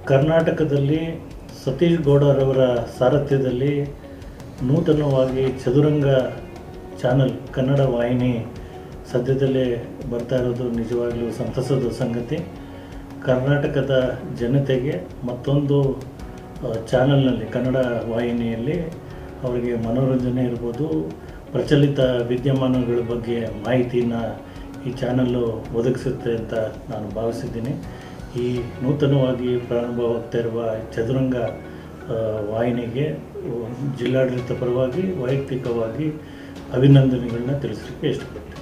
ಕರ್ನಾಟಕದಲ್ಲಿ ಸತೀಶ್ ಗೌಡರವರ ಸಾರಥ್ಯದಲ್ಲಿ ನೂತನವಾಗಿ ಚದುರಂಗ ಚಾನಲ್ ಕನ್ನಡ ವಾಹಿನಿ ಸದ್ಯದಲ್ಲೇ ಬರ್ತಾ ಇರೋದು ನಿಜವಾಗಲೂ ಸಂತಸದ ಸಂಗತಿ ಕರ್ನಾಟಕದ ಜನತೆಗೆ ಮತ್ತೊಂದು ಆ, ಚಾನಲ್ನಲ್ಲಿ ಕನ್ನಡ ವಾಹಿನಿಯಲ್ಲಿ ಅವರಿಗೆ ಮನೋರಂಜನೆ ಇರ್ಬೋದು ಪ್ರಚಲಿತ ವಿದ್ಯಮಾನಗಳ ಬಗ್ಗೆ ಮಾಹಿತಿನ ಈ ಚಾನಲ್ಲು ಒದಗಿಸುತ್ತೆ ಅಂತ ನಾನು ಭಾವಿಸಿದ್ದೀನಿ ಈ ನೂತನವಾಗಿ ಪ್ರಾರಂಭವಾಗ್ತಾ ಇರುವ ಚದುರಂಗ ಆ, ವಾಹಿನಿಗೆ ಜಿಲ್ಲಾಡಳಿತ ಪರವಾಗಿ ವೈಯಕ್ತಿಕವಾಗಿ ಅಭಿನಂದನೆಗಳನ್ನ ತಿಳಿಸಲಿಕ್ಕೆ ಇಷ್ಟಪಡ್ತೀನಿ